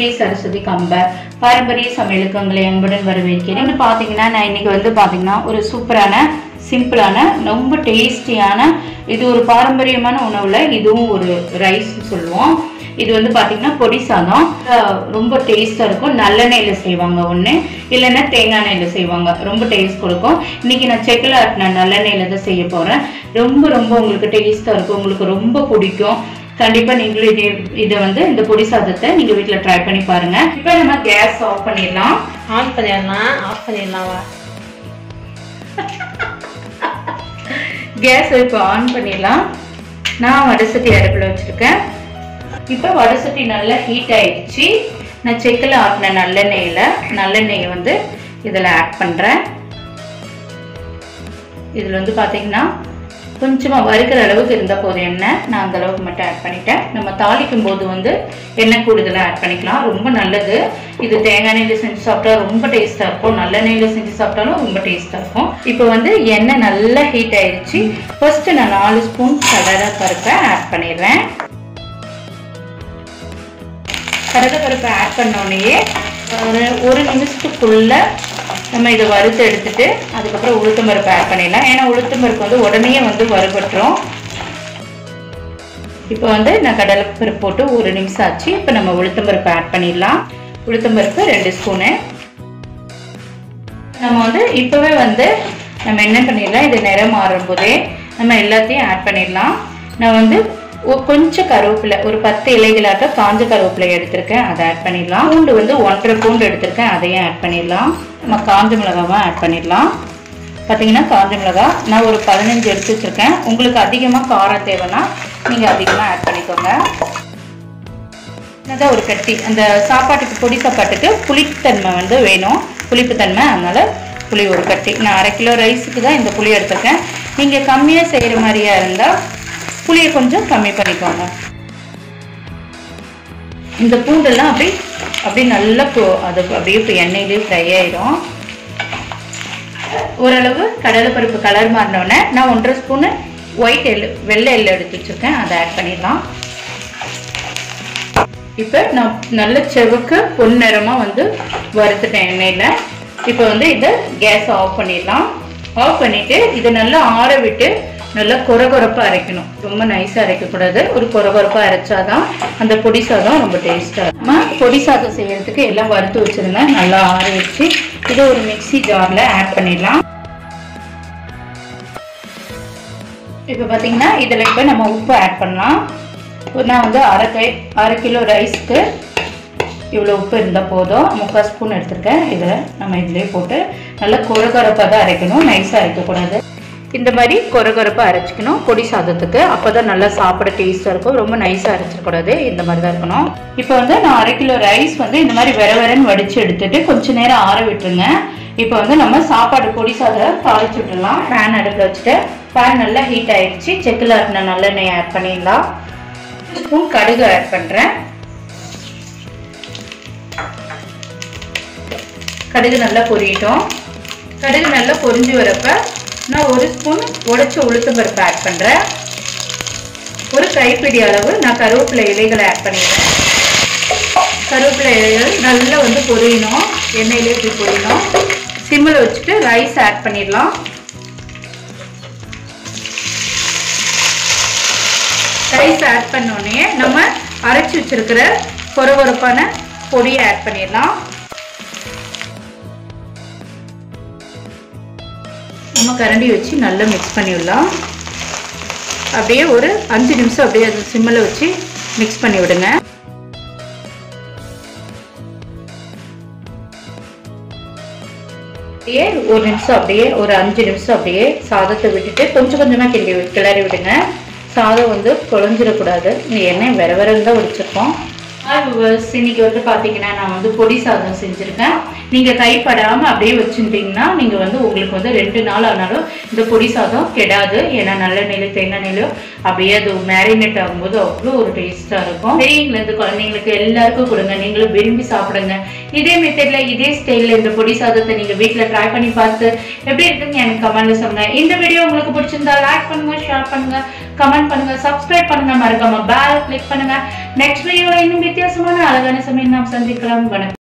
ஸ்ரீ சரஸ்வதி கம்பர் பாரம்பரிய சமையலுக்கு உங்களை அன்புடன் வரவேற்கிறேன் இது பார்த்தீங்கன்னா நான் இன்னைக்கு வந்து பார்த்தீங்கன்னா ஒரு சூப்பரான சிம்பிளான ரொம்ப டேஸ்டியான இது ஒரு பாரம்பரியமான உணவுல இதுவும் ஒரு ரைஸ் சொல்லுவோம் இது வந்து பார்த்தீங்கன்னா பொடி சாதம் அஹ் ரொம்ப டேஸ்ட்டாக இருக்கும் நல்லெண்ணெயில் செய்வாங்க ஒன்று இல்லைன்னா தேங்காய் எண்ணெயில் செய்வாங்க ரொம்ப டேஸ்ட் கொடுக்கும் இன்னைக்கு நான் செக்கில் ஆட்டின நல்லெண்ணெயில் தான் செய்ய போகிறேன் ரொம்ப ரொம்ப உங்களுக்கு டேஸ்ட்டாக இருக்கும் உங்களுக்கு ரொம்ப பிடிக்கும் கண்டிப்பாக நீங்களும் இதே இதை வந்து இந்த பொடி சாதத்தை நீங்கள் வீட்டில் ட்ரை பண்ணி பாருங்க இப்போ நம்ம கேஸ் ஆஃப் பண்ணிடலாம் ஆன் பண்ணிடலாம் ஆஃப் பண்ணிடலாம் வா கேஸ் இப்போ ஆன் பண்ணிடலாம் நான் வடசட்டி அடுப்பில் வச்சுருக்கேன் இப்போ வடசட்டி நல்லா ஹீட் ஆயிடுச்சு நான் செக்கில் ஆட்டின நல்லெண்ணெயில் நல்லெண்ணெயை வந்து இதில் ஆட் பண்ணுறேன் இதில் வந்து பார்த்தீங்கன்னா கொஞ்சமாக வறுக்கிற அளவுக்கு இருந்தால் போதும் எண்ணெய் நான் அந்த அளவுக்கு மட்டும் ஆட் பண்ணிட்டேன் நம்ம தாளிக்கும் போது வந்து எண்ணெய் கூடுதலாக ஆட் பண்ணிக்கலாம் ரொம்ப நல்லது இது தேங்காய் எண்ணெயில் செஞ்சு சாப்பிட்டா ரொம்ப டேஸ்ட்டாக இருக்கும் நல்லெண்ணெயில் செஞ்சு சாப்பிட்டாலும் ரொம்ப டேஸ்ட்டாக இருக்கும் இப்போ வந்து எண்ணெய் நல்லா ஹீட் ஆயிடுச்சு ஃபர்ஸ்ட் நான் நாலு ஸ்பூன் கடலை பருப்பை ஆட் பண்ணிடுறேன் கடலை பருப்பை ஆட் பண்ணோடனேயே ஒரு ஒரு நிமிஷத்துக்குள்ள நம்ம இதை வறுத்து எடுத்துட்டு அதுக்கப்புறம் உளுத்தம் பருப்பு ஆட் பண்ணிடலாம் ஏன்னா உளுத்தம் பருப்பு வந்து உடனே வந்து வறுபட்டுரும் இப்போ வந்து நான் கடலை பருப்பு போட்டு ஒரு நிமிஷம் ஆச்சு இப்போ நம்ம உளுத்தம் பருப்பு ஆட் பண்ணிடலாம் உளுத்தம் பருப்பு ரெண்டு ஸ்பூனு நம்ம வந்து இப்போவே வந்து நம்ம என்ன பண்ணிடலாம் இது நிறம் மாறும் போதே நம்ம எல்லாத்தையும் ஆட் பண்ணிடலாம் நான் வந்து ஒ- கொஞ்சம் கருவேப்பிலை ஒரு பத்து இலைகளாட்ட காஞ்ச கருவேப்பிலை எடுத்திருக்கேன் அதை ஆட் பண்ணிடலாம் பூண்டு வந்து ஒன்றரை பூண்டு எடுத்திருக்கேன் அதையும் ஆட் பண்ணிடலாம் நம்ம காஞ்ச மிளகாவும் ஆட் பண்ணிடலாம் பார்த்தீங்கன்னா காஞ்ச மிளகா நான் ஒரு பதினஞ்சு எடுத்து வச்சுருக்கேன் உங்களுக்கு அதிகமாக காரம் தேவைன்னா நீங்கள் அதிகமாக ஆட் பண்ணிக்கோங்க சின்னதாக ஒரு கட்டி அந்த சாப்பாட்டுக்கு பொடி சாப்பாட்டுக்கு புளித்தன்மை வந்து வேணும் புளிப்புத்தன்மை அதனால புளி ஒரு கட்டி நான் அரை கிலோ ரைஸுக்கு தான் இந்த புளி எடுத்திருக்கேன் நீங்கள் கம்மியாக செய்கிற மாதிரியா இருந்தால் புளியை கொஞ்சம் கம்மி பண்ணிக்கோங்க இந்த பூண்டெல்லாம் அப்படி அப்படியே நல்லா பொ- அது அப்படியே இப்போ எண்ணெயிலே ஃப்ரை ஆயிடும் ஓரளவு கடலைப்பருப்பு கலர் மாறினோடனே நான் ஒன்றரை ஸ்பூனு ஒயிட் எள்ளு வெள்ளை எள்ளு எடுத்து வச்சுருக்கேன் அதை ஆட் பண்ணிடலாம் இப்போ நான் நல்ல செவக்கு பொன்னிறமாக வந்து வறுத்துட்டேன் எண்ணெயில் இப்போ வந்து இதை கேஸ் ஆஃப் பண்ணிடலாம் ஆஃப் பண்ணிவிட்டு இதை நல்லா ஆற விட்டு நல்லா கொரகொரப்பாக அரைக்கணும் ரொம்ப நைஸாக அரைக்கக்கூடாது ஒரு கொரகொரப்பாக அரைச்சாதான் அந்த பொடி சாதம் ரொம்ப டேஸ்ட்டாக இருக்கும் பொடி சாதம் செய்யறதுக்கு எல்லாம் வறுத்து வச்சுருந்தேன் நல்லா ஆற வச்சு இதை ஒரு மிக்ஸி ஜாரில் ஆட் பண்ணிடலாம் இப்போ பார்த்தீங்கன்னா இதில் இப்போ நம்ம உப்பு ஆட் பண்ணலாம் நான் வந்து அரை கை அரை கிலோ ரைஸ்க்கு இவ்வளோ உப்பு இருந்தால் போதும் முக்கால் ஸ்பூன் எடுத்திருக்கேன் இதை நம்ம இதிலே போட்டு நல்லா கொரகொரப்பாக தான் அரைக்கணும் நைஸாக அரைக்கக்கூடாது இந்த மாதிரி கொரகொரப்பாக அரைச்சிக்கணும் பொடி சாதத்துக்கு அப்போ தான் நல்லா சாப்பிட டேஸ்ட்டாக இருக்கும் ரொம்ப நைஸாக அரைச்சிடக்கூடாது இந்த மாதிரி தான் இருக்கணும் இப்போ வந்து நான் அரை கிலோ ரைஸ் வந்து இந்த மாதிரி வெற வெறன்னு வடித்து எடுத்துட்டு கொஞ்ச நேரம் ஆற விட்டுருங்க இப்போ வந்து நம்ம சாப்பாடு பொடி சாதம் தாளிச்சு விட்டுடலாம் பேன் அடுப்பில் வச்சுட்டு பேன் நல்லா ஹீட் ஆயிடுச்சு செக்கில் ஆட்டின நல்லெண்ணெய் ஆட் பண்ணிடலாம் ஸ்பூன் கடுகு ஆட் பண்ணுறேன் கடுகு நல்லா பொரியட்டும் கடுகு நல்லா பொரிஞ்சு வரப்ப நான் ஒரு ஸ்பூன் உடைச்ச உளுத்தம் பருப்பு ஆட் பண்ணுறேன் ஒரு கைப்பிடி அளவு நான் கருவேப்பிலை இலைகளை ஆட் பண்ணிடுறேன் கருவேப்பிலை இலைகள் நல்லா வந்து பொரியணும் எண்ணெயிலே இப்படி பொரியணும் சிம்மில் வச்சுட்டு ரைஸ் ஆட் பண்ணிடலாம் ரைஸ் ஆட் பண்ணோடனே நம்ம அரைச்சி வச்சிருக்கிற கொரகொரப்பான பொடியை ஆட் பண்ணிடலாம் நம்ம கரண்டி வச்சு நல்லா மிக்ஸ் பண்ணிவிடலாம் அப்படியே ஒரு அஞ்சு நிமிஷம் அப்படியே அது சிம்மில் வச்சு மிக்ஸ் பண்ணி விடுங்க அப்படியே ஒரு நிமிஷம் அப்படியே ஒரு அஞ்சு நிமிஷம் அப்படியே சாதத்தை விட்டுட்டு கொஞ்சம் கொஞ்சமாக கிண்டி வி- கிளறி விடுங்க சாதம் வந்து குழஞ்சிடக்கூடாது இந்த எண்ணெய் வேற வேற தான் வச்சுருக்கோம் விவர்ஸ் இன்னைக்கு வந்து பார்த்தீங்கன்னா நான் வந்து பொடி சாதம் செஞ்சுருக்கேன் நீங்கள் கைப்படாமல் அப்படியே வச்சுட்டீங்கன்னா நீங்கள் வந்து உங்களுக்கு வந்து ரெண்டு நாள் ஆனாலும் இந்த பொடி சாதம் கெடாது ஏன்னா நல்லெண்ணெயில தேங்காய் எண்ணெயிலோ அப்படியே அது மேரினேட் ஆகும்போது அவ்வளோ ஒரு டேஸ்ட்டாக இருக்கும் பெரியவங்களுக்கு குழந்தைங்களுக்கு எல்லாருக்கும் கொடுங்க நீங்களும் விரும்பி சாப்பிடுங்க இதே மெத்தடில் இதே ஸ்டைலில் இந்த பொடி சாதத்தை நீங்கள் வீட்டில் ட்ரை பண்ணி பார்த்து எப்படி இருக்குன்னு எனக்கு கமெண்ட்ல சொல்லுங்க இந்த வீடியோ உங்களுக்கு பிடிச்சிருந்தா லைக் பண்ணுங்க ஷேர் பண்ணுங்க கமெண்ட் பண்ணுங்க சப்ஸ்கிரைப் பண்ணுங்க மறக்காம பெல் கிளிக் பண்ணுங்க நெக்ஸ்ட் வீடியோல இன்னும் வித்தியாசமான அழகான சமையல் நாம் சந்திக்கலாம் வணக்கம்